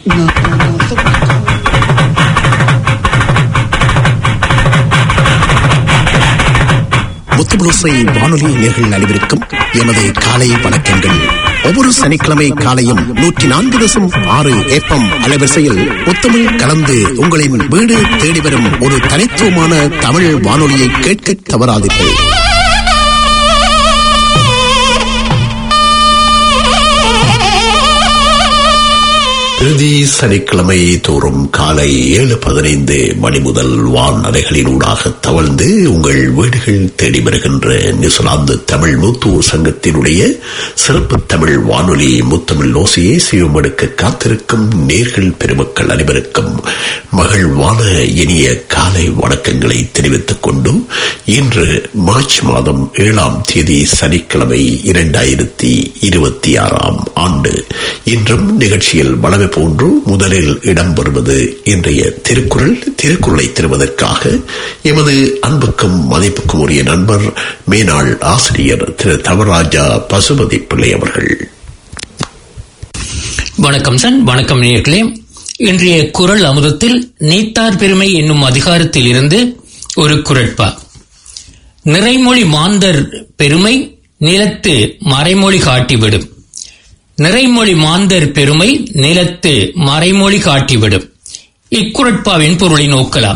முத்துபுளுசை வானொலி நேர்கள் அனைவருக்கும் எமது காலை வணக்கங்கள் ஒவ்வொரு சனிக்கிழமை காலையும் நூற்றி நான்கு தசம் ஆறு ஏப்பம் அலைவரிசையில் முத்தமிழ் கலந்து உங்களின் வீடு தேடி வரும் ஒரு தனித்துவமான தமிழ் வானொலியை கேட்க தவறாதீர்கள் இறுதி சனிக்கிழமை தோறும் காலை ஏழு பதினைந்து மணி முதல் வானலைகளினூடாக தவழ்ந்து உங்கள் வீடுகள் தேடி வருகின்ற நியூசிலாந்து தமிழ் மூத்தூர் சங்கத்தினுடைய சிறப்பு தமிழ் வானொலி முத்தமிழ் ஓசையை சிவமெடுக்க காத்திருக்கும் நேர்கள் பெருமக்கள் அனைவருக்கும் மகிழ்வான இனிய காலை வணக்கங்களை தெரிவித்துக் கொண்டு இன்று மார்ச் மாதம் ஏழாம் தேதி சனிக்கிழமை இரண்டாயிரத்தி இருபத்தி ஆறாம் ஆண்டு இன்றும் நிகழ்ச்சியில் வளமை போன்று முதலில் இடம்பெறுவது இன்றைய திருக்குறள் திருக்குறளை தருவதற்காக எமது அன்புக்கும் மதிப்புக்கும் உரிய நண்பர் மேனாள் ஆசிரியர் திரு தவராஜா பசுபதி பிள்ளை அவர்கள் வணக்கம் சன் வணக்கம் நேர்களே இன்றைய குரல் அமுதத்தில் நீத்தார் பெருமை என்னும் அதிகாரத்தில் இருந்து ஒரு குரட்பா நிறைமொழி மாந்தர் பெருமை நிலத்து மறைமொழி காட்டிவிடும் நிறைமொழி மாந்தர் பெருமை நிலத்து மறைமொழி காட்டிவிடும் இக்குரட்பாவின் பொருளை நோக்கலாம்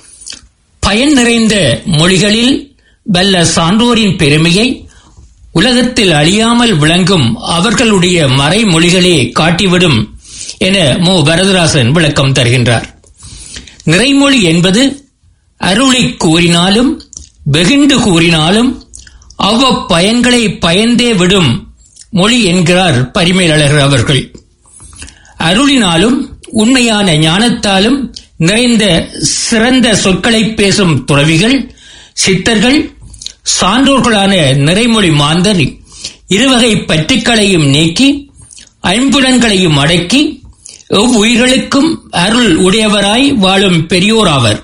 பயன் நிறைந்த மொழிகளில் வல்ல சான்றோரின் பெருமையை உலகத்தில் அழியாமல் விளங்கும் அவர்களுடைய மறைமொழிகளே காட்டிவிடும் என மு வரதராசன் விளக்கம் தருகின்றார் நிறைமொழி என்பது அருளை கூறினாலும் வெகுண்டு கூறினாலும் அவ்வ பயன்களை பயந்தே விடும் மொழி என்கிறார் பரிமேலழகர் அவர்கள் அருளினாலும் உண்மையான ஞானத்தாலும் நிறைந்த சிறந்த சொற்களை பேசும் துறவிகள் சித்தர்கள் சான்றோர்களான நிறைமொழி மாந்தர் இருவகை பற்றுக்களையும் நீக்கி ஐம்புலன்களையும் அடக்கி எவ்வுயிர்களுக்கும் அருள் உடையவராய் வாழும் பெரியோராவர்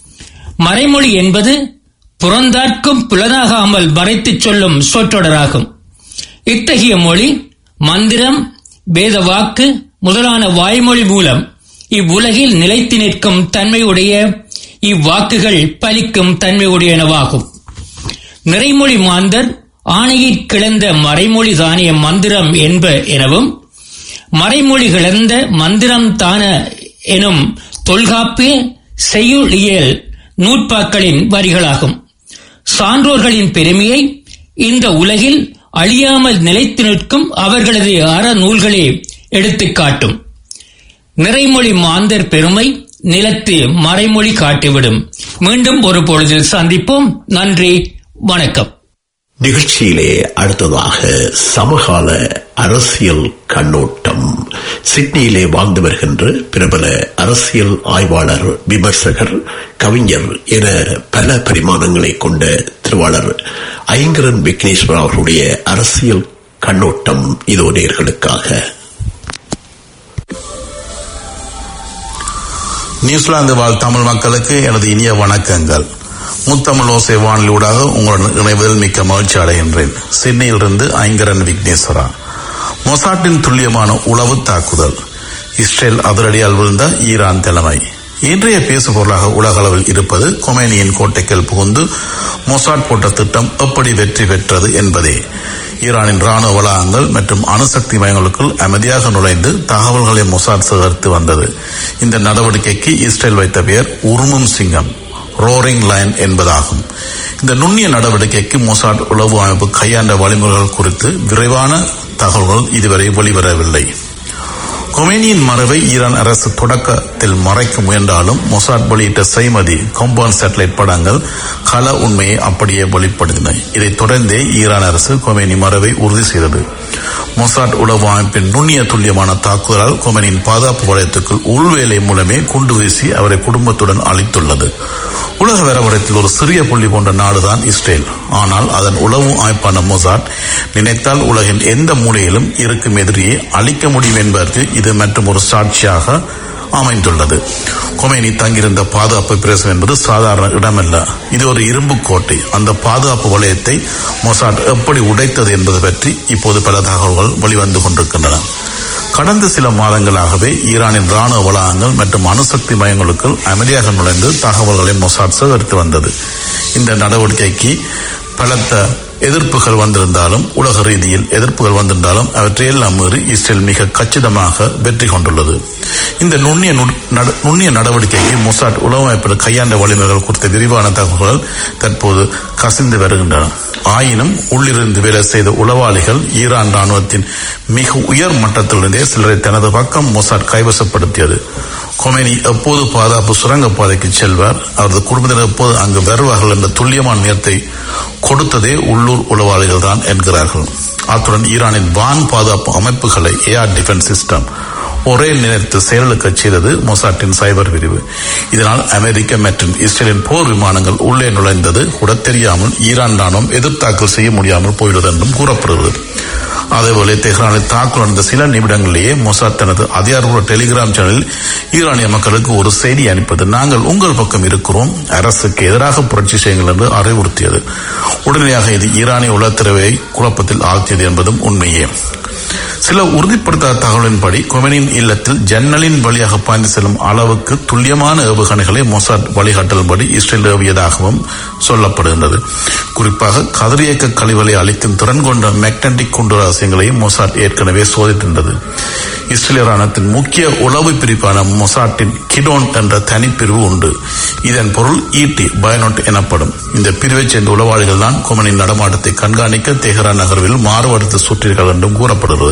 மறைமொழி என்பது புறந்தாட்கும் புலனாகாமல் மறைத்துச் சொல்லும் சொற்றொடராகும் இத்தகைய மொழி மந்திரம் வேத வாக்கு முதலான வாய்மொழி மூலம் இவ்வுலகில் நிலைத்து நிற்கும் தன்மையுடைய இவ்வாக்குகள் பலிக்கும் தன்மையுடையனவாகும் நிறைமொழி மாந்தர் ஆணையிற் கிளந்த மறைமொழி தானிய மந்திரம் என்ப எனவும் மறைமொழி கிளந்த மந்திரம் தான எனும் தொல்காப்பிய செய்யுளியல் நூற்பாக்களின் வரிகளாகும் சான்றோர்களின் பெருமையை இந்த உலகில் அழியாமல் நிலைத்து நிற்கும் அவர்களது அற நூல்களே எடுத்துக்காட்டும் நிறைமொழி மாந்தர் பெருமை நிலத்து மறைமொழி காட்டிவிடும் மீண்டும் ஒரு பொழுதில் சந்திப்போம் நன்றி வணக்கம் நிகழ்ச்சியிலே அடுத்ததாக சமகால அரசியல் கண்ணோட்டம் சிட்னியிலே வாழ்ந்து வருகின்ற பிரபல அரசியல் ஆய்வாளர் விமர்சகர் கவிஞர் என பல பரிமாணங்களை கொண்ட திருவாளர் ஐங்கரன் விக்னேஸ்வர் அவர்களுடைய அரசியல் கண்ணோட்டம் இதோ நேர்களுக்காக நியூசிலாந்து வாழ் தமிழ் மக்களுக்கு எனது இனிய வணக்கங்கள் முத்தமிழ் ஓசை வானிலூடாக உங்களுடன் இணைவதில் மிக்க மகிழ்ச்சி அடைகின்றேன் சிட்னியிலிருந்து ஐங்கரன் விக்னேஸ்வரா மொசாட்டின் துல்லியமான உளவு தாக்குதல் இஸ்ரேல் அதிரடியால் விழுந்த ஈரான் தலைமை இன்றைய பேசுபொருளாக உலக அளவில் இருப்பது கொமேனியின் கோட்டைக்குள் புகுந்து மொசாட் போட்ட திட்டம் எப்படி வெற்றி பெற்றது என்பதே ஈரானின் ராணுவ வளாகங்கள் மற்றும் அணுசக்தி மையங்களுக்குள் அமைதியாக நுழைந்து தகவல்களை மொசாட் சேகரித்து வந்தது இந்த நடவடிக்கைக்கு இஸ்ரேல் வைத்த பெயர் உருமும் சிங்கம் ரோரிங் லைன் என்பதாகும் இந்த நுண்ணிய நடவடிக்கைக்கு மொசாட் உளவு அமைப்பு கையாண்ட வழிமுறைகள் குறித்து விரைவான தகவல்கள் இதுவரை வெளிவரவில்லை கொமேனியின் மறைவை ஈரான் அரசு தொடக்கத்தில் மறைக்க முயன்றாலும் மொசாட் வெளியிட்ட செய்மதி காம்பவுண்ட் சேட்டலைட் படங்கள் கள உண்மையை அப்படியே வெளிப்படுத்தின இதைத் தொடர்ந்தே ஈரான் அரசு கொமேனி மறைவை உறுதி செய்தது மொசாட் உளவு அமைப்பின் நுண்ணிய துல்லியமான தாக்குதலால் கொமேனியின் பாதுகாப்பு வலயத்துக்குள் உள்வேலை மூலமே குண்டு வீசி அவரை குடும்பத்துடன் அளித்துள்ளது உலக வரைபடத்தில் ஒரு சிறிய புள்ளி போன்ற நாடுதான் இஸ்ரேல் ஆனால் அதன் உளவு அமைப்பான மொசாட் நினைத்தால் உலகின் எந்த மூலையிலும் இருக்கும் எதிரியை அழிக்க முடியும் என்பதற்கு இது மற்றும் ஒரு சாட்சியாக அமைந்துள்ளது கொமேனி தங்கியிருந்த பாதுகாப்பு பிரதேசம் என்பது சாதாரண இடமல்ல இது ஒரு இரும்பு கோட்டை அந்த பாதுகாப்பு வலயத்தை மொசாட் எப்படி உடைத்தது என்பது பற்றி இப்போது பல தகவல்கள் வெளிவந்து கொண்டிருக்கின்றன கடந்த சில மாதங்களாகவே ஈரானின் ராணுவ வளாகங்கள் மற்றும் அணுசக்தி மையங்களுக்குள் அமைதியாக நுழைந்து தகவல்களை மொசாட் சேகரித்து வந்தது இந்த நடவடிக்கைக்கு பலத்த எதிர்ப்புகள் வந்திருந்தாலும் உலக ரீதியில் எதிர்ப்புகள் வந்திருந்தாலும் அவற்றையெல்லாம் மீறி இஸ்ரேல் மிக கச்சிதமாக வெற்றி கொண்டுள்ளது இந்த நுண்ணிய நுண்ணிய நடவடிக்கைக்கு மொசாட் உளவமைப்பு கையாண்ட வழிமுறைகள் குறித்த விரிவான தகவல்கள் தற்போது கசிந்து வருகின்றன ஆயினும் உள்ளிருந்து வேலை செய்த உளவாளிகள் ஈரான் ராணுவத்தின் மிக உயர் மட்டத்திலிருந்தே சிலரை தனது பக்கம் மொசாட் கைவசப்படுத்தியது கொமேனி எப்போது பாதுகாப்பு சுரங்கப்பாதைக்கு செல்வார் அவரது குடும்பத்தினர் எப்போது அங்கு வருவார்கள் என்ற துல்லியமான நேரத்தை கொடுத்ததே உள்ளூர் உளவாளிகள் தான் என்கிறார்கள் அத்துடன் ஈரானின் வான் பாதுகாப்பு அமைப்புகளை ஏஆர் டிஃபென்ஸ் சிஸ்டம் ஒரே நேரத்தில் செயலுக்கு செய்தது மொசாட்டின் சைபர் பிரிவு இதனால் அமெரிக்க மற்றும் இஸ்ரேலின் போர் விமானங்கள் உள்ளே நுழைந்தது கூட தெரியாமல் ஈரான் ராணுவம் எதிர்த்தாக்கல் செய்ய முடியாமல் போயுள்ளது என்றும் கூறப்படுகிறது அதேபோல தெஹ்ரானில் தாக்குதல் நடந்த சில நிமிடங்களிலேயே மொசாத் தனது அதிகாரப்பூர்வ டெலிகிராம் சேனலில் ஈரானிய மக்களுக்கு ஒரு செய்தி அனுப்பது நாங்கள் உங்கள் பக்கம் இருக்கிறோம் அரசுக்கு எதிராக புரட்சி செய்யுங்கள் என்று அறிவுறுத்தியது உடனடியாக இது ஈரானிய உளத்துறவை குழப்பத்தில் ஆழ்த்தியது என்பதும் உண்மையே சில உறுதிப்படுத்தாத தகவலின்படி கொமெனின் இல்லத்தில் ஜன்னலின் வழியாக பாய்ந்து செல்லும் அளவுக்கு துல்லியமான ஏவுகணைகளை மொசாட் வழிகாட்டல்படி இஸ்ரேல் ஏவியதாகவும் சொல்லப்படுகின்றது குறிப்பாக கதிரியக்க கழிவலை அளிக்கும் திறன் கொண்ட மேக்னட்டிக் குண்டு ரகசியங்களையும் மொசாட் ஏற்கனவே சோதித்திருந்தது இஸ்ரேல் ராணுவத்தின் முக்கிய உளவு பிரிப்பான மொசாட்டின் கிடோன் என்ற தனிப்பிரிவு உண்டு இதன் பொருள் ஈட்டி பயனோட் எனப்படும் இந்த பிரிவைச் சேர்ந்த உளவாளிகள் தான் கொமனின் நடமாட்டத்தை கண்காணிக்க தெஹரான் நகர்வில் மாறுபடுத்த சுற்றீர்கள் என்றும் கூறப்படுகிறது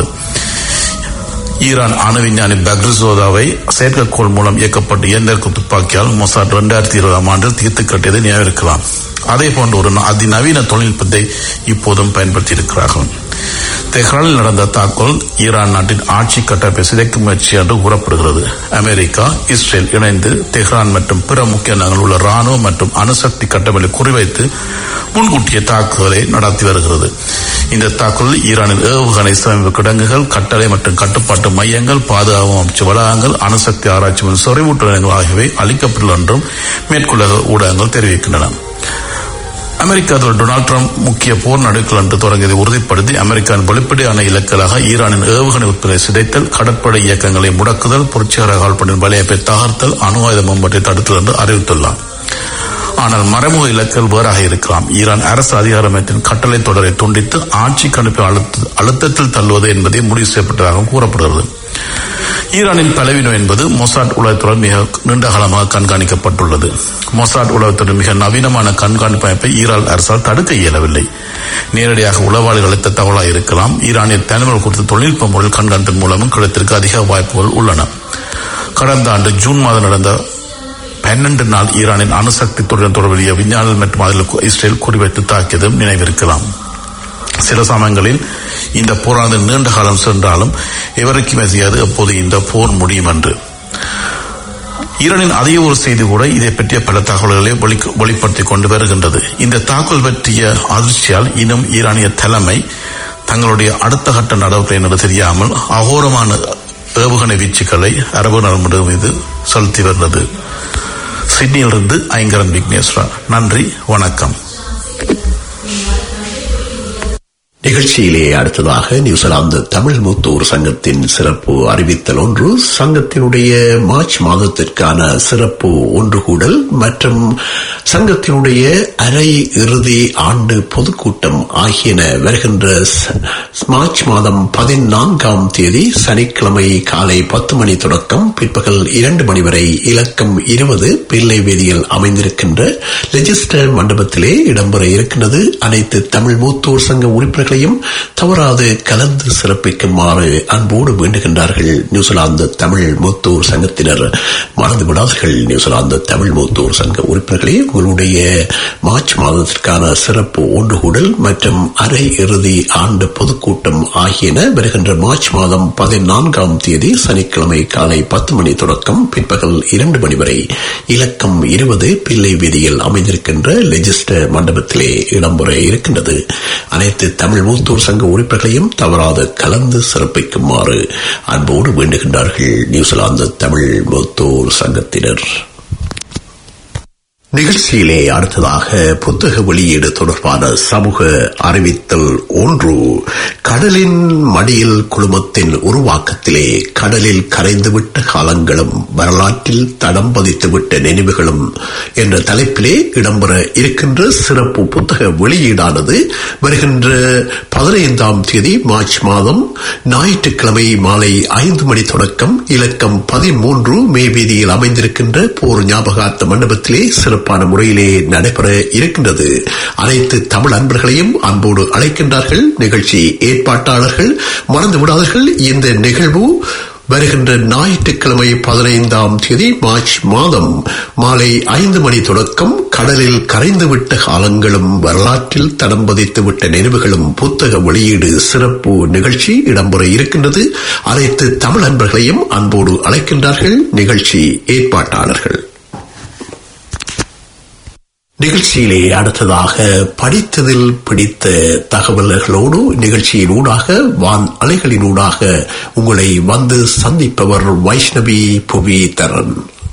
ஈரான் அணு விஞ்ஞானி பக்ரிசோதாவை செயற்கைக்கோள் மூலம் இயக்கப்பட்ட இயந்திர துப்பாக்கியால் மொசாட் இரண்டாயிரத்தி இருபதாம் ஆண்டில் தீர்த்து கட்டியதை நினைவிருக்கலாம் அதே போன்ற ஒரு அதிநவீன தொழில்நுட்பத்தை இப்போதும் பயன்படுத்தி இருக்கிறார்கள் தெஹ்ரானில் நடந்த தாக்குதல் ஈரான் நாட்டின் ஆட்சி கட்டமைப்பை சிதைக்கும் முயற்சி என்று கூறப்படுகிறது அமெரிக்கா இஸ்ரேல் இணைந்து தெஹ்ரான் மற்றும் பிற முக்கிய நகரில் உள்ள ராணுவ மற்றும் அணுசக்தி கட்டமைப்பை குறிவைத்து முன்கூட்டிய தாக்குதலை நடத்தி வருகிறது இந்த தாக்குதலில் ஈரானின் ஏவுகணை சேமிப்பு கிடங்குகள் கட்டளை மற்றும் கட்டுப்பாட்டு மையங்கள் பாதுகாப்பு அமைச்சு வளாகங்கள் அணுசக்தி ஆராய்ச்சி மற்றும் சொறைவூட்டு நிலையங்கள் ஆகியவை அளிக்கப்பட்டுள்ள என்றும் மேற்குலக ஊடகங்கள் தெரிவிக்கின்றன அமெரிக்க அதிபர் டொனால்டு டிரம்ப் முக்கிய போர் நடுக்கள் என்று தொடங்கியதை உறுதிப்படுத்தி அமெரிக்காவின் வெளிப்படையான இலக்கலாக ஈரானின் ஏவுகணை உற்பத்தியை சிதைத்தல் கடற்படை இயக்கங்களை முடக்குதல் புரட்சிகர கால்பனின் வலையமைப்பை தகர்த்தல் அணு ஆயுத மேம்பாட்டை தடுத்தல் என்று அறிவித்துள்ளார் ஆனால் மறைமுக இலக்கில் வேறாக இருக்கலாம் ஈரான் அரசு அதிகாரமையத்தின் கட்டளை தொடரை துண்டித்து ஆட்சி கணிப்பை அழுத்தத்தில் தள்ளுவது என்பதை முடிவு செய்யப்பட்டதாகவும் கூறப்படுகிறது ஈரானின் பலவீனம் என்பது மொசாட் உளவுத்துறை மிக நீண்ட காலமாக கண்காணிக்கப்பட்டுள்ளது மொசாட் உளவுத்துறை மிக நவீனமான கண்காணிப்பு அமைப்பை ஈரான் அரசால் தடுக்க இயலவில்லை நேரடியாக உளவாளிகள் அளித்த தகவலாக இருக்கலாம் ஈரானிய தனிமர்கள் குறித்த தொழில்நுட்ப முறையில் கண்காணிப்பின் மூலமும் கிடைத்திருக்க அதிக வாய்ப்புகள் உள்ளன கடந்த ஆண்டு ஜூன் மாதம் நடந்த பன்னெண்டு நாள் ஈரானின் அணுசக்தி துறையுடன் தொடர்புடைய விஞ்ஞானிகள் மற்றும் அதில் இஸ்ரேல் குறிவைத்து தாக்கியதும் நினைவிருக்கலாம் சில சமயங்களில் இந்த போரானது நீண்ட காலம் சென்றாலும் எவருக்கும் தெரியாது எப்போது இந்த போர் முடியும் என்று ஈரானின் அதிக ஒரு செய்தி கூட இதை பற்றிய பல தகவல்களை வெளிப்படுத்திக் கொண்டு வருகின்றது இந்த தாக்குதல் பற்றிய அதிர்ச்சியால் இன்னும் ஈரானிய தலைமை தங்களுடைய அடுத்த கட்ட நடவடிக்கை தெரியாமல் அகோரமான ஏவுகணை வீச்சுக்களை அரபு நாடு மீது செலுத்தி வருகிறது சிட்னியிலிருந்து ஐங்கரன் விக்னேஸ்வரா நன்றி வணக்கம் நிகழ்ச்சியிலே அடுத்ததாக நியூசிலாந்து தமிழ் மூத்தோர் சங்கத்தின் சிறப்பு அறிவித்தல் ஒன்று சங்கத்தினுடைய மார்ச் மாதத்திற்கான சிறப்பு ஒன்று கூடல் மற்றும் சங்கத்தினுடைய அரை இறுதி ஆண்டு பொதுக்கூட்டம் ஆகியன வருகின்ற மார்ச் மாதம் பதினான்காம் தேதி சனிக்கிழமை காலை பத்து மணி தொடக்கம் பிற்பகல் இரண்டு மணி வரை இலக்கம் இருபது பிள்ளை வேதியில் அமைந்திருக்கின்ற லெஜிஸ்டர் மண்டபத்திலே இடம்பெற இருக்கின்றது அனைத்து தமிழ் மூத்தோர் சங்க உறுப்பினர்களையும் தவறாது கலந்து சிறப்பிக்குமாறு அன்போடு வேண்டுகின்றார்கள் நியூசிலாந்து தமிழ் மூத்தோர் சங்கத்தினர் மறந்து விடாதீர்கள் நியூசிலாந்து தமிழ் மூத்தோர் சங்க உறுப்பினர்களே உங்களுடைய மார்ச் மாதத்திற்கான சிறப்பு ஒன்றுகூடல் மற்றும் அரை இறுதி ஆண்டு பொதுக்கூட்டம் ஆகியன வருகின்ற மார்ச் மாதம் பதினான்காம் தேதி சனிக்கிழமை காலை பத்து மணி தொடக்கம் பிற்பகல் இரண்டு மணி வரை இலக்கம் இருபது பிள்ளை வீதியில் அமைந்திருக்கின்ற லெஜிஸ்டர் மண்டபத்திலே இடம்பெற இருக்கின்றது அனைத்து தமிழ் மூத்தோர் சங்க உறுப்பினர்களையும் தவறாது கலந்து சிறப்பிக்குமாறு அன்போடு வேண்டுகின்றார்கள் நியூசிலாந்து தமிழ் மூத்தோர் சங்கத்தினர் நிகழ்ச்சியிலே அடுத்ததாக புத்தக வெளியீடு தொடர்பான சமூக அறிவித்தல் ஒன்று கடலின் மடியில் குழுமத்தின் உருவாக்கத்திலே கடலில் கரைந்துவிட்ட காலங்களும் வரலாற்றில் தடம் பதித்துவிட்ட நினைவுகளும் என்ற தலைப்பிலே இடம்பெற இருக்கின்ற சிறப்பு புத்தக வெளியீடானது வருகின்ற பதினைந்தாம் தேதி மார்ச் மாதம் ஞாயிற்றுக்கிழமை மாலை ஐந்து மணி தொடக்கம் இலக்கம் பதிமூன்று மே வீதியில் அமைந்திருக்கின்ற போர் ஞாபகார்த்த மண்டபத்திலே சிறப்பான முறையிலே நடைபெற இருக்கின்றது அனைத்து தமிழ் அன்பர்களையும் அன்போடு அழைக்கின்றார்கள் நிகழ்ச்சி ஏற்பாட்டாளர்கள் மறந்து விடாதீர்கள் இந்த நிகழ்வு வருகின்ற ஞாயிற்றுக்கிழமை பதினைந்தாம் தேதி மார்ச் மாதம் மாலை ஐந்து மணி தொடக்கம் கடலில் கரைந்துவிட்ட காலங்களும் வரலாற்றில் தடம் பதித்துவிட்ட நினைவுகளும் புத்தக வெளியீடு சிறப்பு நிகழ்ச்சி இடம்பெற இருக்கின்றது அனைத்து தமிழ் அன்பர்களையும் அன்போடு அழைக்கின்றார்கள் நிகழ்ச்சி ஏற்பாட்டாளர்கள் நிகழ்ச்சியிலே அடுத்ததாக படித்ததில் பிடித்த தகவல்களோடு நிகழ்ச்சியினூடாக வான் அலைகளினூடாக உங்களை வந்து சந்திப்பவர் வைஷ்ணவி புவிதரன்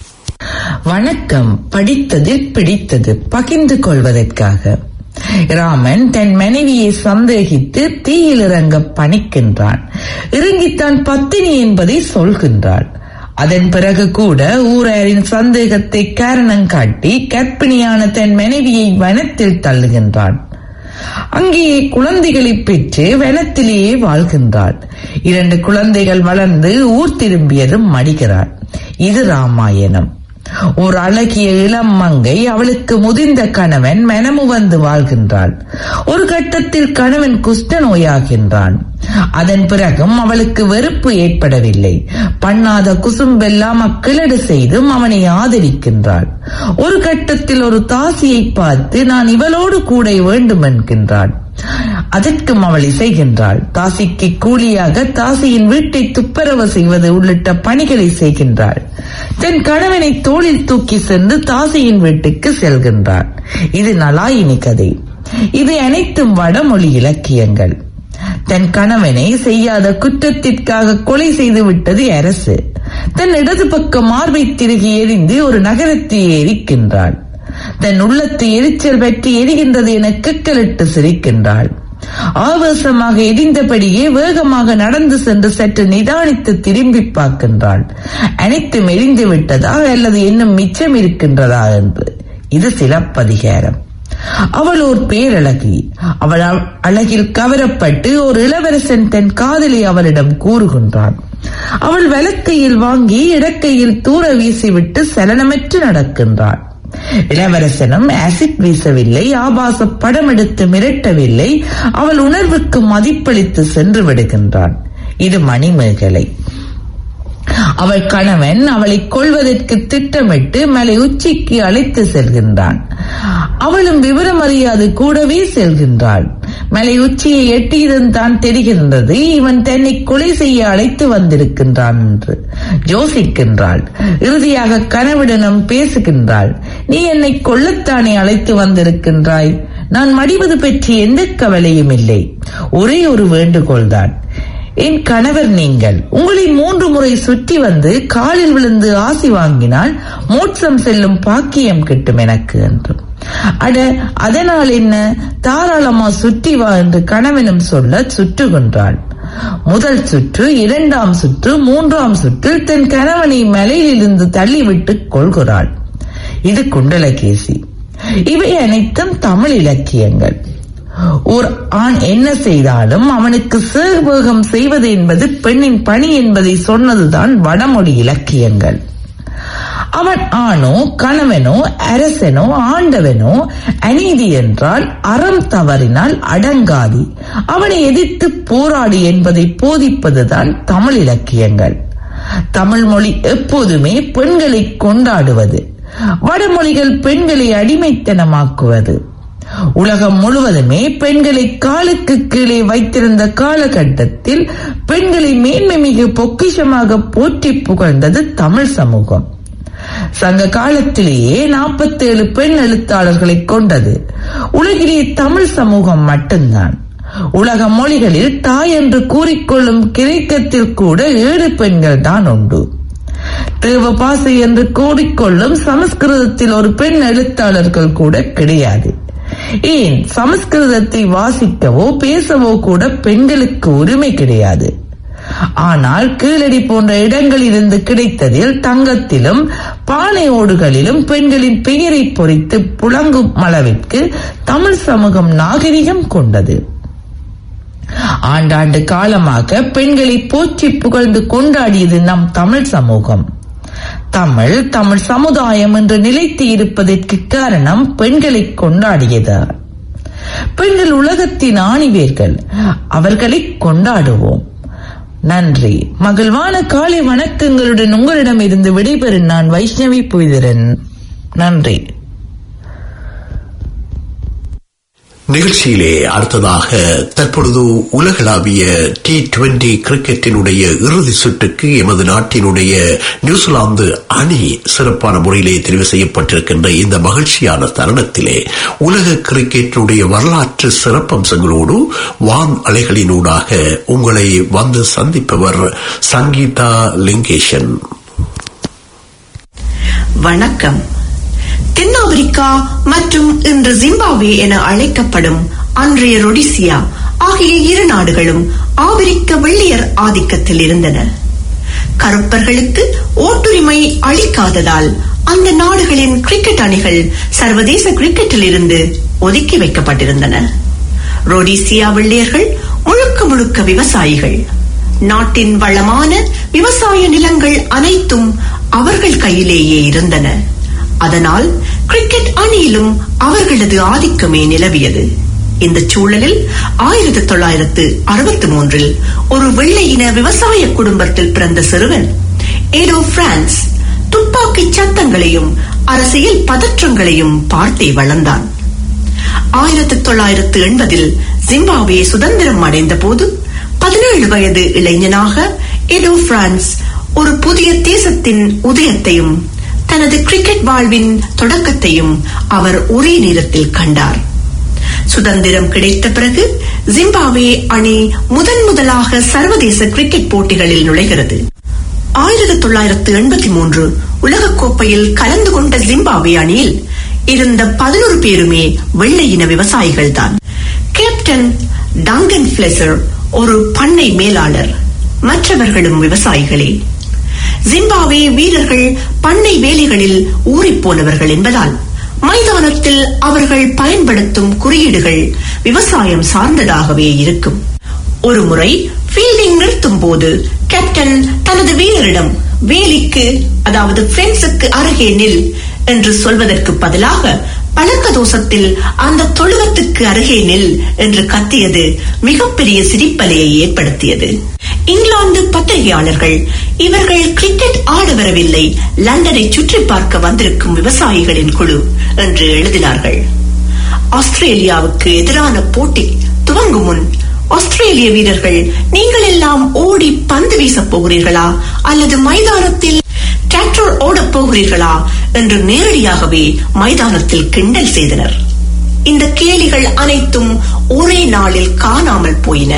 வணக்கம் படித்ததில் பிடித்தது பகிர்ந்து கொள்வதற்காக ராமன் தன் மனைவியை சந்தேகித்து தீயில் இறங்க பணிக்கின்றான் இறங்கித்தான் பத்தினி என்பதை சொல்கின்றாள் அதன் பிறகு கூட ஊராரின் சந்தேகத்தை காரணம் காட்டி கற்பிணியான தன் மனைவியை வனத்தில் தள்ளுகின்றான் அங்கேயே குழந்தைகளை பெற்று வனத்திலேயே வாழ்கின்றாள் இரண்டு குழந்தைகள் வளர்ந்து ஊர் திரும்பியதும் மடிகிறாள் இது ராமாயணம் ஒரு அழகிய இளம் மங்கை அவளுக்கு முதிர்ந்த கணவன் மெனமு வந்து வாழ்கின்றாள் ஒரு கட்டத்தில் கணவன் குஷ்ட நோயாகின்றான் அதன் பிறகும் அவளுக்கு வெறுப்பு ஏற்படவில்லை பண்ணாத குசும்பெல்லாம் அக்கிளடு செய்தும் அவனை ஆதரிக்கின்றாள் ஒரு கட்டத்தில் ஒரு தாசியை பார்த்து நான் இவளோடு கூட வேண்டும் என்கின்றாள் அதற்கும் அவள் இசைகின்றாள் தாசிக்கு கூலியாக தாசியின் வீட்டை துப்பரவு செய்வது உள்ளிட்ட பணிகளை செய்கின்றாள் தன் கணவனை தோளில் தூக்கி சென்று தாசியின் வீட்டுக்கு செல்கின்றாள் இது நலாயினி கதை இது அனைத்தும் வடமொழி இலக்கியங்கள் தன் கணவனை செய்யாத குற்றத்திற்காக கொலை செய்து விட்டது அரசு தன் இடது பக்க மார்பை திருகி எரிந்து ஒரு நகரத்தை எரிக்கின்றாள் தன் உள்ளத்து எரிச்சல் பற்றி எரிகின்றது என கிக்கலிட்டு சிரிக்கின்றாள் ஆவேசமாக எரிந்தபடியே வேகமாக நடந்து சென்று சற்று நிதானித்து திரும்பி பார்க்கின்றாள் அனைத்தும் எரிந்து விட்டதா அல்லது இன்னும் மிச்சம் இருக்கின்றதா என்று இது சிலப்பதிகாரம் அவள் ஒரு பேரழகி அவள் அழகில் கவரப்பட்டு ஒரு இளவரசன் தன் காதலை அவளிடம் கூறுகின்றான் அவள் வலக்கையில் வாங்கி இடக்கையில் தூர வீசிவிட்டு சலனமற்று நடக்கின்றாள் இளவரசனும் ஆசிட் வீசவில்லை ஆபாச படம் எடுத்து மிரட்டவில்லை அவள் உணர்வுக்கு மதிப்பளித்து சென்று விடுகின்றான் இது மணிமேகலை அவள் கணவன் அவளை கொள்வதற்கு திட்டமிட்டு மலை உச்சிக்கு அழைத்து செல்கின்றான் அவளும் விவரம் அறியாது கூடவே செல்கின்றாள் மலை உச்சியை எட்டியதும் தான் தெரிகின்றது இவன் தன்னை கொலை செய்ய அழைத்து வந்திருக்கின்றான் என்று யோசிக்கின்றாள் இறுதியாக கனவுடனும் பேசுகின்றாள் நீ என்னை கொல்லத்தானே அழைத்து வந்திருக்கின்றாய் நான் மடிவது பற்றி எந்த கவலையும் இல்லை ஒரே ஒரு வேண்டுகோள்தான் என் கணவர் நீங்கள் உங்களை மூன்று முறை சுற்றி வந்து காலில் விழுந்து ஆசி வாங்கினால் மோட்சம் செல்லும் பாக்கியம் கிட்டும் எனக்கு என்று அட அதனால் என்ன தாராளமா சுற்றி வா என்று கணவனும் சொல்ல சுற்றுகின்றாள் முதல் சுற்று இரண்டாம் சுற்று மூன்றாம் சுற்றில் தன் கணவனை மலையிலிருந்து தள்ளிவிட்டு கொள்கிறாள் இது குண்டலகேசி இவை அனைத்தும் தமிழ் இலக்கியங்கள் ஒரு ஆண் என்ன செய்தாலும் அவனுக்கு சேவகம் செய்வது என்பது பெண்ணின் பணி என்பதை சொன்னதுதான் வடமொழி இலக்கியங்கள் அவன் ஆணோ கணவனோ அரசனோ ஆண்டவனோ அநீதி என்றால் அறம் தவறினால் அடங்காதி அவனை எதிர்த்து போராடி என்பதை போதிப்பதுதான் தமிழ் இலக்கியங்கள் தமிழ் மொழி எப்போதுமே பெண்களை கொண்டாடுவது வடமொழிகள் பெண்களை அடிமைத்தனமாக்குவது உலகம் முழுவதுமே பெண்களை காலுக்கு கீழே வைத்திருந்த காலகட்டத்தில் பெண்களை மேன்மை மிகு பொக்கிஷமாக போற்றி புகழ்ந்தது தமிழ் சமூகம் சங்க காலத்திலேயே நாற்பத்தேழு பெண் எழுத்தாளர்களை கொண்டது உலகிலே தமிழ் சமூகம் மட்டும்தான் உலக மொழிகளில் தாய் என்று கூறிக்கொள்ளும் கிரேக்கத்தில் கூட ஏழு பெண்கள் தான் உண்டு தேவபாசை என்று கூறிக்கொள்ளும் சமஸ்கிருதத்தில் ஒரு பெண் எழுத்தாளர்கள் கூட கிடையாது ஏன் சமஸ்கிருதத்தை வாசிக்கவோ பேசவோ கூட பெண்களுக்கு உரிமை கிடையாது ஆனால் கீழடி போன்ற இடங்களிலிருந்து கிடைத்ததில் தங்கத்திலும் பானை ஓடுகளிலும் பெண்களின் பெயரை பொறித்து புழங்கும் அளவிற்கு தமிழ் சமூகம் நாகரிகம் கொண்டது ஆண்டாண்டு காலமாக பெண்களை போற்றி புகழ்ந்து கொண்டாடியது நம் தமிழ் சமூகம் தமிழ் தமிழ் சமுதாயம் என்று நிலைத்து இருப்பதற்கு காரணம் பெண்களை கொண்டாடியது பெண்கள் உலகத்தின் ஆணிவேர்கள் அவர்களை கொண்டாடுவோம் நன்றி மகிழ்வான காலை வணக்கங்களுடன் உங்களிடமிருந்து விடைபெறும் நான் வைஷ்ணவி புய்திரன் நன்றி நிகழ்ச்சியிலே அடுத்ததாக தற்பொழுது உலகளாவிய டி டுவெண்டி கிரிக்கெட்டினுடைய இறுதி சுற்றுக்கு எமது நாட்டினுடைய நியூசிலாந்து அணி சிறப்பான முறையிலே தெரிவு செய்யப்பட்டிருக்கின்ற இந்த மகிழ்ச்சியான தருணத்திலே உலக கிரிக்கெட்டினுடைய வரலாற்று சிறப்பம்சங்களோடு வான் அலைகளினூடாக உங்களை வந்து சந்திப்பவர் சங்கீதா லிங்கேஷன் வணக்கம் தென்னாப்பிரிக்கா மற்றும் இன்று ஜிம்பாப்வே என அழைக்கப்படும் அன்றைய ரொடிசியா ஆகிய இரு நாடுகளும் ஆபிரிக்க வெள்ளையர் ஆதிக்கத்தில் இருந்தன கருப்பர்களுக்கு ஓட்டுரிமை அளிக்காததால் அந்த நாடுகளின் கிரிக்கெட் அணிகள் சர்வதேச கிரிக்கெட்டில் இருந்து ஒதுக்கி வைக்கப்பட்டிருந்தன ரொடிசியா வெள்ளையர்கள் முழுக்க முழுக்க விவசாயிகள் நாட்டின் வளமான விவசாய நிலங்கள் அனைத்தும் அவர்கள் கையிலேயே இருந்தன அதனால் கிரிக்கெட் அணியிலும் அவர்களது ஆதிக்கமே நிலவியது இந்த சூழலில் ஆயிரத்தி தொள்ளாயிரத்து அறுபத்தி மூன்றில் ஒரு வெள்ளையின விவசாய குடும்பத்தில் பிறந்த சிறுவன் ஏடோ பிரான்ஸ் துப்பாக்கி சத்தங்களையும் அரசியல் பதற்றங்களையும் பார்த்தே வளர்ந்தான் ஆயிரத்தி தொள்ளாயிரத்து எண்பதில் ஜிம்பாப்வே சுதந்திரம் அடைந்த போது பதினேழு வயது இளைஞனாக எடோ பிரான்ஸ் ஒரு புதிய தேசத்தின் உதயத்தையும் தனது கிரிக்கெட் வாழ்வின் தொடக்கத்தையும் அவர் ஒரே நேரத்தில் கண்டார் சுதந்திரம் கிடைத்த பிறகு ஜிம்பாப்வே அணி முதன் முதலாக சர்வதேச கிரிக்கெட் போட்டிகளில் நுழைகிறது ஆயிரத்தி தொள்ளாயிரத்து எண்பத்தி மூன்று உலகக்கோப்பையில் கலந்து கொண்ட ஜிம்பாப்வே அணியில் இருந்த பதினோரு பேருமே வெள்ளையின விவசாயிகள் தான் கேப்டன் டங்கன் பிளெசர் ஒரு பண்ணை மேலாளர் மற்றவர்களும் விவசாயிகளே ஜிம்பாவே வீரர்கள் பண்ணை வேலைகளில் ஊறிப்போனவர்கள் என்பதால் மைதானத்தில் அவர்கள் பயன்படுத்தும் குறியீடுகள் விவசாயம் சார்ந்ததாகவே இருக்கும் ஒருமுறை ஃபீல்டிங் நிறுத்தும் போது கேப்டன் தனது வீரரிடம் வேலிக்கு அதாவது பிரெண்ட்ஸுக்கு அருகே நில் என்று சொல்வதற்கு பதிலாக பழக்க தோஷத்தில் அந்த தொழுவத்துக்கு அருகே நில் என்று கத்தியது மிகப்பெரிய சிரிப்பலையை ஏற்படுத்தியது இங்கிலாந்து பத்திரிகையாளர்கள் இவர்கள் கிரிக்கெட் ஆட வரவில்லை லண்டனை சுற்றி பார்க்க வந்திருக்கும் விவசாயிகளின் குழு என்று எழுதினார்கள் ஆஸ்திரேலியாவுக்கு எதிரான போட்டி துவங்கும் முன் ஆஸ்திரேலிய வீரர்கள் நீங்கள் எல்லாம் ஓடி பந்து வீசப் போகிறீர்களா அல்லது மைதானத்தில் டிராக்டர் ஓடப் போகிறீர்களா என்று நேரடியாகவே மைதானத்தில் கிண்டல் செய்தனர் இந்த கேலிகள் அனைத்தும் ஒரே நாளில் காணாமல் போயின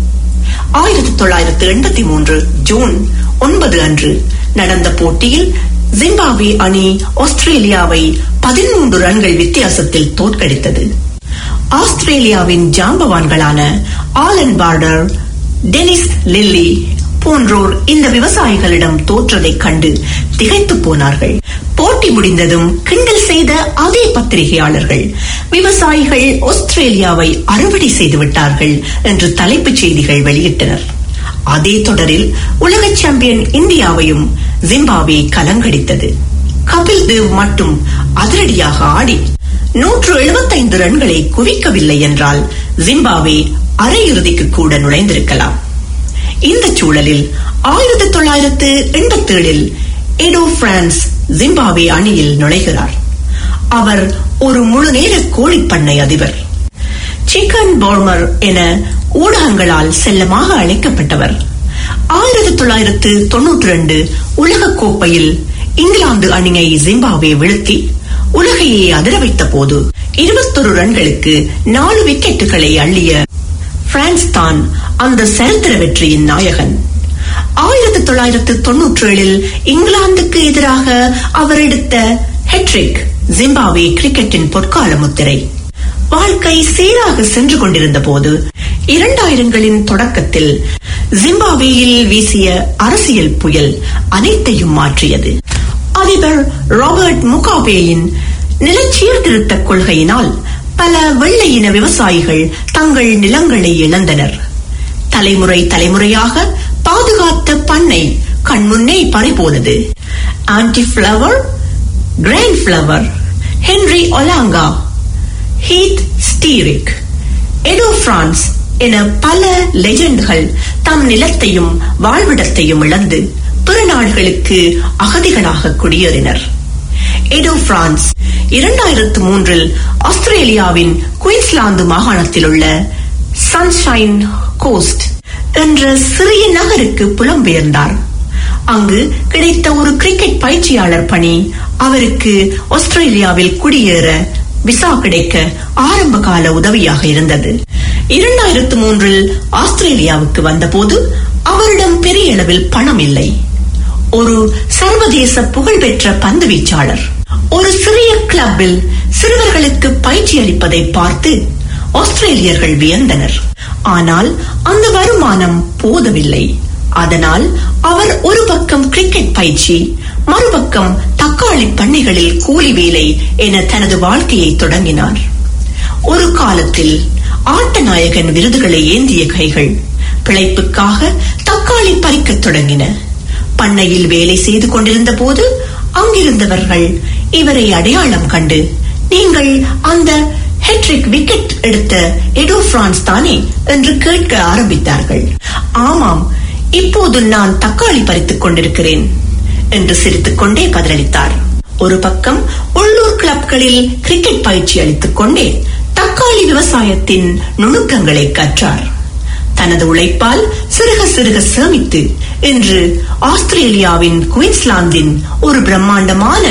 ஆயிரத்தி தொள்ளாயிரத்து எண்பத்தி மூன்று ஜூன் ஒன்பது அன்று நடந்த போட்டியில் ஜிம்பாப்வே அணி ஆஸ்திரேலியாவை பதிமூன்று ரன்கள் வித்தியாசத்தில் தோற்கடித்தது ஆஸ்திரேலியாவின் ஜாம்பவான்களான ஆலன் பார்டர் டெனிஸ் லில்லி போன்றோர் இந்த விவசாயிகளிடம் தோற்றதைக் கண்டு திகைத்து போனார்கள் போட்டி முடிந்ததும் கிண்டல் செய்த அதே பத்திரிகையாளர்கள் விவசாயிகள் ஆஸ்திரேலியாவை அறுவடை செய்து விட்டார்கள் என்று தலைப்புச் செய்திகள் வெளியிட்டனர் அதே தொடரில் உலக சாம்பியன் இந்தியாவையும் ஜிம்பாப்வே கலங்கடித்தது கபில் தேவ் மட்டும் அதிரடியாக ஆடி நூற்று எழுபத்தைந்து ரன்களை குவிக்கவில்லை என்றால் ஜிம்பாப்வே அரையிறுதிக்கு கூட நுழைந்திருக்கலாம் இந்த சூழலில் ஆயிரத்தி தொள்ளாயிரத்து எண்பத்தி ஏழில் எடோ பிரான்ஸ் ஜிம்பாப்வே அணியில் நுழைகிறார் அவர் ஒரு முழு நேர கோழிப்பண்ணை அதிபர் சிக்கன் போர்மர் என ஊடகங்களால் செல்லமாக அழைக்கப்பட்டவர் ஆயிரத்தி தொள்ளாயிரத்து தொன்னூற்றி ரெண்டு உலக கோப்பையில் இங்கிலாந்து அணியை ஜிம்பாப்வே வீழ்த்தி உலகையே அதிர வைத்த போது இருபத்தொரு ரன்களுக்கு நாலு விக்கெட்டுகளை அள்ளிய பிரான்ஸ் தான் அந்த சரித்திர வெற்றியின் நாயகன் ஆயிரத்தி தொள்ளாயிரத்து தொன்னூற்றி ஏழில் இங்கிலாந்துக்கு எதிராக அவர் எடுத்த ஹெட்ரிக் ஜிம்பாவே கிரிக்கெட்டின் பொற்கால முத்திரை வாழ்க்கை சீராக சென்று கொண்டிருந்த போது இரண்டாயிரங்களின் தொடக்கத்தில் ஜிம்பாவேயில் வீசிய அரசியல் புயல் அனைத்தையும் மாற்றியது அதிபர் ராபர்ட் முகாபேயின் நிலச்சீர்திருத்த கொள்கையினால் பல வெள்ளையின விவசாயிகள் தங்கள் நிலங்களை இழந்தனர் தலைமுறை தலைமுறையாக பாதுகாத்த பண்ணை கண்முன்னே பறிபோனது Andy Flower Grant Flower Henry Olonga Heath Streak Eddo Brandes என பல லெஜெண்ட்கள் தம் நிலத்தையும் வாழ்விடத்தையும் இழந்து பிற நாடுகளுக்கு அகதிகளாக குடியேறினர் எடோ பிரான்ஸ் இரண்டாயிரத்து மூன்றில் ஆஸ்திரேலியாவின் குயின்ஸ்லாந்து மாகாணத்தில் உள்ள சன்ஷைன் கோஸ்ட் என்ற சிறிய நகருக்கு புலம்பெயர்ந்தார் அங்கு கிடைத்த ஒரு கிரிக்கெட் பயிற்சியாளர் பணி அவருக்கு ஆஸ்திரேலியாவில் குடியேற விசா கிடைக்க ஆரம்ப கால உதவியாக இருந்தது இரண்டாயிரத்து மூன்றில் ஆஸ்திரேலியாவுக்கு வந்தபோது அவரிடம் பெரிய அளவில் பணம் இல்லை ஒரு சர்வதேச புகழ்பெற்ற பந்து வீச்சாளர் ஒரு சிறிய கிளப்பில் சிறுவர்களுக்கு பயிற்சி அளிப்பதை பார்த்து ஆஸ்திரேலியர்கள் வியந்தனர் ஆனால் அந்த வருமானம் போதவில்லை அதனால் அவர் ஒரு பக்கம் கிரிக்கெட் பயிற்சி மறுபக்கம் தக்காளி பண்ணைகளில் கூலி வேலை என தனது வாழ்க்கையை தொடங்கினார் ஒரு காலத்தில் ஆட்ட நாயகன் விருதுகளை ஏந்திய கைகள் பிழைப்புக்காக தக்காளி பறிக்கத் தொடங்கின பண்ணையில் வேலை செய்து கொண்டிருந்த போது அங்கிருந்தவர்கள் இவரை அடையாளம் கண்டு நீங்கள் அந்த ஹெட்ரிக் விக்கெட் எடுத்த எடோ பிரான்ஸ் தானே என்று கேட்க ஆரம்பித்தார்கள் ஆமாம் இப்போது நான் தக்காளி பறித்துக் கொண்டிருக்கிறேன் என்று சிரித்துக் கொண்டே பதிலளித்தார் ஒரு பக்கம் உள்ளூர் கிளப்களில் கிரிக்கெட் பயிற்சி அளித்துக் கொண்டே தக்காளி விவசாயத்தின் நுணுக்கங்களை கற்றார் தனது உழைப்பால் சிறுக சிறுக சேமித்து இன்று ஆஸ்திரேலியாவின் குயின்ஸ்லாந்தின் ஒரு பிரம்மாண்டமான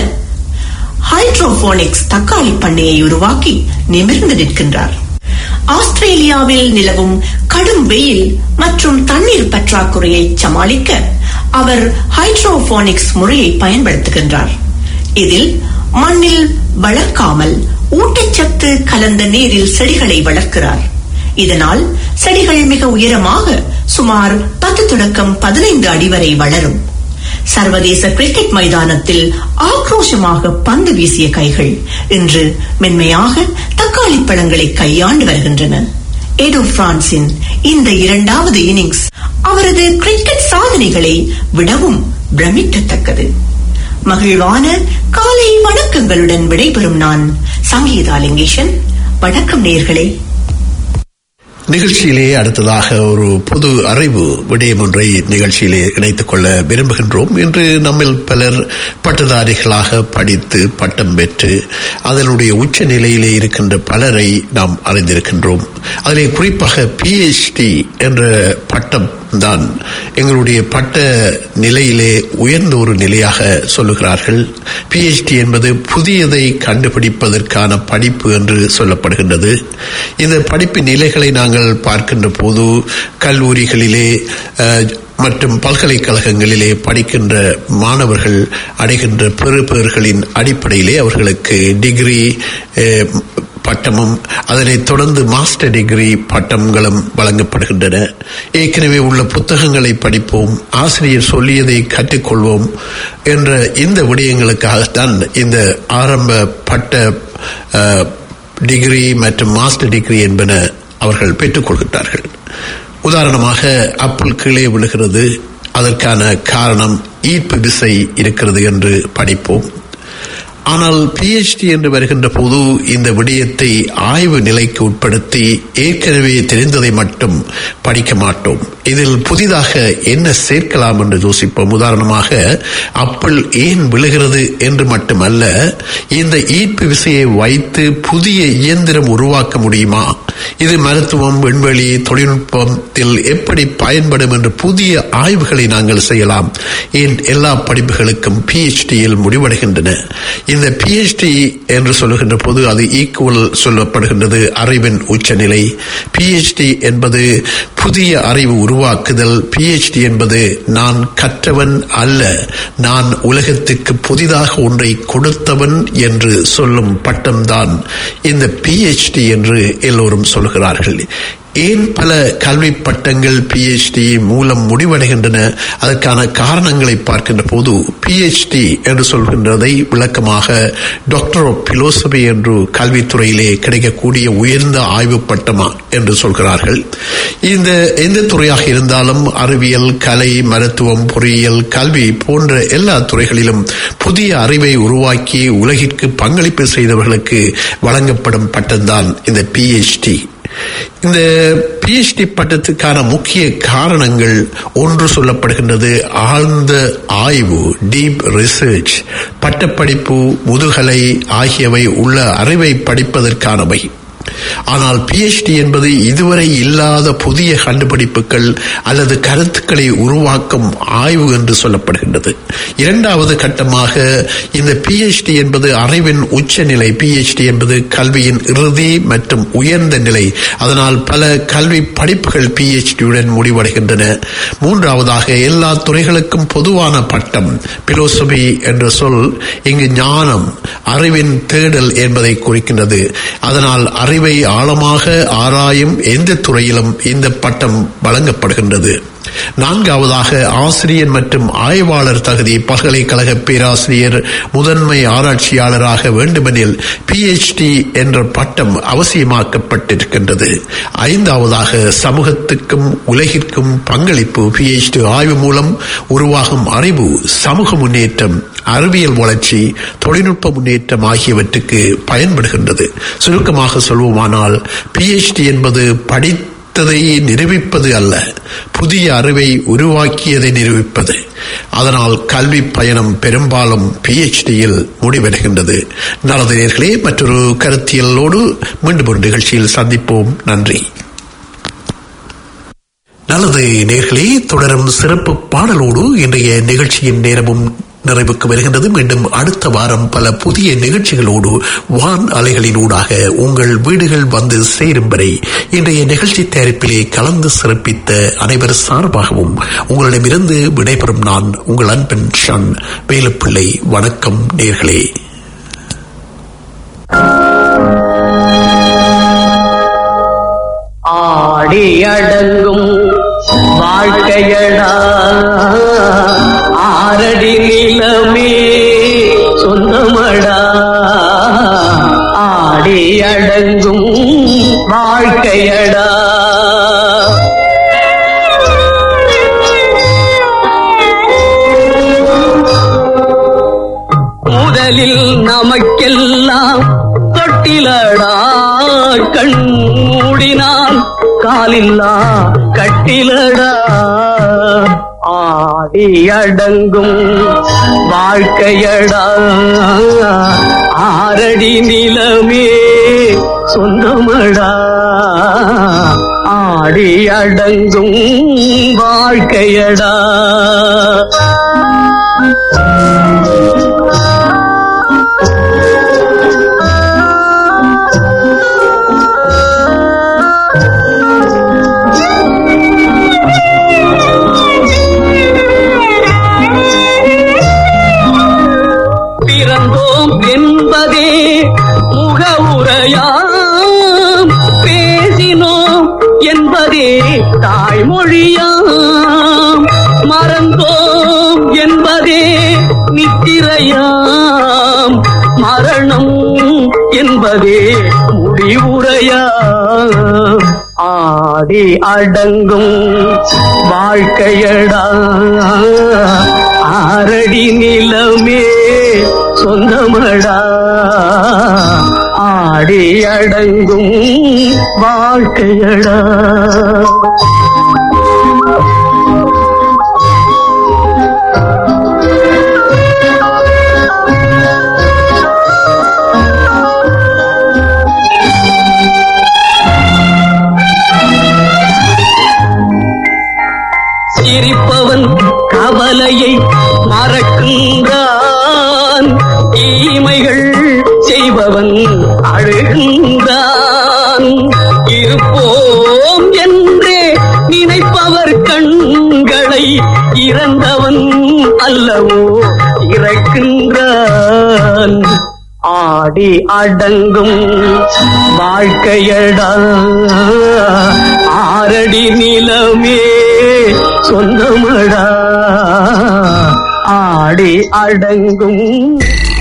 ஹைட்ரோபோனிக்ஸ் தக்காளி பண்ணையை உருவாக்கி நிமிர்ந்து நிற்கின்றார் ஆஸ்திரேலியாவில் நிலவும் கடும் வெயில் மற்றும் தண்ணீர் பற்றாக்குறையை சமாளிக்க அவர் ஹைட்ரோபோனிக்ஸ் முறையை பயன்படுத்துகின்றார் இதில் மண்ணில் வளர்க்காமல் ஊட்டச்சத்து கலந்த நீரில் செடிகளை வளர்க்கிறார் இதனால் செடிகள் மிக உயரமாக சுமார் பத்து தொடக்கம் பதினைந்து அடி வரை வளரும் சர்வதேச கிரிக்கெட் மைதானத்தில் ஆக்ரோஷமாக பந்து வீசிய கைகள் இன்று மென்மையாக தக்காளி பழங்களை கையாண்டு வருகின்றன எடோ பிரான்சின் இந்த இரண்டாவது இன்னிங்ஸ் அவரது கிரிக்கெட் சாதனைகளை விடவும் பிரமிக்கத்தக்கது மகிழ்வான காலை வணக்கங்களுடன் விடைபெறும் நான் சங்கீதா லிங்கேஷன் வணக்கம் நேர்களே நிகழ்ச்சியிலே அடுத்ததாக ஒரு பொது அறிவு விடயம் ஒன்றை நிகழ்ச்சியிலே இணைத்துக் கொள்ள விரும்புகின்றோம் இன்று நம்மில் பலர் பட்டதாரிகளாக படித்து பட்டம் பெற்று அதனுடைய உச்ச நிலையிலே இருக்கின்ற பலரை நாம் அறிந்திருக்கின்றோம் அதிலே குறிப்பாக பிஎச்டி என்ற பட்டம் தான் எங்களுடைய பட்ட நிலையிலே உயர்ந்த ஒரு நிலையாக சொல்லுகிறார்கள் பிஎச்டி என்பது புதியதை கண்டுபிடிப்பதற்கான படிப்பு என்று சொல்லப்படுகின்றது இந்த படிப்பு நிலைகளை நாங்கள் பார்க்கின்ற போது கல்லூரிகளிலே மற்றும் பல்கலைக்கழகங்களிலே படிக்கின்ற மாணவர்கள் அடைகின்ற பெறுபேறுகளின் அடிப்படையிலே அவர்களுக்கு டிகிரி பட்டமும் அதனைத் தொடர்ந்து மாஸ்டர் டிகிரி பட்டங்களும் வழங்கப்படுகின்றன ஏற்கனவே உள்ள புத்தகங்களை படிப்போம் ஆசிரியர் சொல்லியதை கற்றுக்கொள்வோம் என்ற இந்த விடயங்களுக்காகத்தான் இந்த ஆரம்ப பட்ட டிகிரி மற்றும் மாஸ்டர் டிகிரி என்பன அவர்கள் பெற்றுக்கொள்கின்றார்கள் உதாரணமாக அப்புள் கீழே விழுகிறது அதற்கான காரணம் ஈர்ப்பு விசை இருக்கிறது என்று படிப்போம் ஆனால் பிஎச்டி என்று வருகின்ற போது இந்த விடயத்தை ஆய்வு நிலைக்கு உட்படுத்தி ஏற்கனவே தெரிந்ததை மட்டும் படிக்க மாட்டோம் இதில் புதிதாக என்ன சேர்க்கலாம் என்று யோசிப்போம் உதாரணமாக அப்பிள் ஏன் விழுகிறது என்று மட்டுமல்ல இந்த ஈர்ப்பு விசையை வைத்து புதிய இயந்திரம் உருவாக்க முடியுமா இது மருத்துவம் விண்வெளி தொழில்நுட்பத்தில் எப்படி பயன்படும் என்று புதிய ஆய்வுகளை நாங்கள் செய்யலாம் ஏன் எல்லா படிப்புகளுக்கும் பிஎச்டியில் முடிவடைகின்றன இந்த இந்த பிஹெச்டி என்று சொல்லுகின்ற போது அது ஈக்குவல் சொல்லப்படுகின்றது அறிவின் உச்சநிலை பிஹெச்டி என்பது புதிய அறிவு உருவாக்குதல் பிஹெச்டி என்பது நான் கற்றவன் அல்ல நான் உலகத்துக்கு புதிதாக ஒன்றை கொடுத்தவன் என்று சொல்லும் பட்டம்தான் இந்த பிஹெச்டி என்று எல்லோரும் சொல்கிறார்கள் ஏன் பல கல்வி பட்டங்கள் பிஹெச்டி மூலம் முடிவடைகின்றன அதற்கான காரணங்களை பார்க்கின்ற போது பிஹெச்டி என்று சொல்கின்றதை விளக்கமாக டாக்டர் ஆஃப் பிலோசபி என்று கல்வித்துறையிலே கிடைக்கக்கூடிய உயர்ந்த ஆய்வு பட்டமா என்று சொல்கிறார்கள் இந்த எந்த துறையாக இருந்தாலும் அறிவியல் கலை மருத்துவம் பொறியியல் கல்வி போன்ற எல்லா துறைகளிலும் புதிய அறிவை உருவாக்கி உலகிற்கு பங்களிப்பு செய்தவர்களுக்கு வழங்கப்படும் பட்டம்தான் இந்த பிஹெச்டி இந்த பிஎச்டி பட்டத்துக்கான முக்கிய காரணங்கள் ஒன்று சொல்லப்படுகின்றது ஆழ்ந்த ஆய்வு டீப் ரிசர்ச் பட்டப்படிப்பு முதுகலை ஆகியவை உள்ள அறிவை படிப்பதற்கானவை ஆனால் பிஎச்டி என்பது இதுவரை இல்லாத புதிய கண்டுபிடிப்புகள் அல்லது கருத்துக்களை உருவாக்கும் ஆய்வு என்று சொல்லப்படுகின்றது இரண்டாவது கட்டமாக இந்த பிஎச்டி என்பது அறிவின் உச்சநிலை பிஎச்டி என்பது கல்வியின் இறுதி மற்றும் உயர்ந்த நிலை அதனால் பல கல்வி படிப்புகள் பிஎச்டியுடன் முடிவடைகின்றன மூன்றாவதாக எல்லா துறைகளுக்கும் பொதுவான பட்டம் பிலோசபி என்ற சொல் இங்கு ஞானம் அறிவின் தேடல் என்பதை குறிக்கின்றது அதனால் அறிவை ஆழமாக ஆராயும் எந்த துறையிலும் இந்த பட்டம் வழங்கப்படுகின்றது நான்காவதாக ஆசிரியர் மற்றும் ஆய்வாளர் தகுதி பல்கலைக்கழக பேராசிரியர் முதன்மை ஆராய்ச்சியாளராக வேண்டுமெனில் பிஎச்டி என்ற பட்டம் அவசியமாக்கப்பட்டிருக்கின்றது ஐந்தாவதாக சமூகத்துக்கும் உலகிற்கும் பங்களிப்பு பிஎச்டி ஆய்வு மூலம் உருவாகும் அறிவு சமூக முன்னேற்றம் அறிவியல் வளர்ச்சி தொழில்நுட்ப முன்னேற்றம் ஆகியவற்றுக்கு பயன்படுகின்றது சுருக்கமாக சொல்வோமானால் பிஎச்டி என்பது படி படித்ததை நிரூபிப்பது அல்ல புதிய அறிவை உருவாக்கியதை நிரூபிப்பது அதனால் கல்வி பயணம் பெரும்பாலும் பிஎச்டியில் முடிவடைகின்றது நல்லது நேர்களே மற்றொரு கருத்தியலோடு மீண்டும் ஒரு நிகழ்ச்சியில் சந்திப்போம் நன்றி நல்லது நேர்களே தொடரும் சிறப்பு பாடலோடு இன்றைய நிகழ்ச்சியின் நேரமும் நிறைவுக்கு வருகின்றது மீண்டும் அடுத்த வாரம் பல புதிய நிகழ்ச்சிகளோடு வான் அலைகளினூடாக உங்கள் வீடுகள் வந்து சேரும் வரை இன்றைய நிகழ்ச்சி தயாரிப்பிலே கலந்து சிறப்பித்த அனைவர் சார்பாகவும் உங்களிடமிருந்து விடைபெறும் நான் உங்கள் அன்பன் ஷன் வேலுப்பிள்ளை வணக்கம் நேர்களே ஆடி அடங்கும் வாழ்க்கையடா ஆரடி நிலமே சொந்தமடா ஆடி அடங்கும் வாழ்க்கையடா முதலில் நமக்கெல்லாம் தொட்டிலடா கண் மூடினால் காலில்லா கட்டிலடா ஆடி அடங்கும் வாழ்க்கையடா ஆரடி நிலமே சொந்தமடா ஆடி அடங்கும் வாழ்க்கையடா பிறந்தோம் என்பதே முகவுரையாம் பேசினோம் என்பதே தாய்மொழியாம் மறந்தோம் என்பதே நித்திரையாம் மரணம் என்பதே முடிவுரையாம் ஆடி அடங்கும் வாழ்க்கையடா ஆரடி நிலமே சொந்தமடா ஆடி அடங்கும் வாழ்க்கையடா சிரிப்பவன் கவலையை மறக்கின்றான் தீமைகள் பணிக்கின்றான் ஆடி அடங்கும் வாழ்க்கையடா ஆரடி நிலமே சொந்தமடா ஆடி அடங்கும்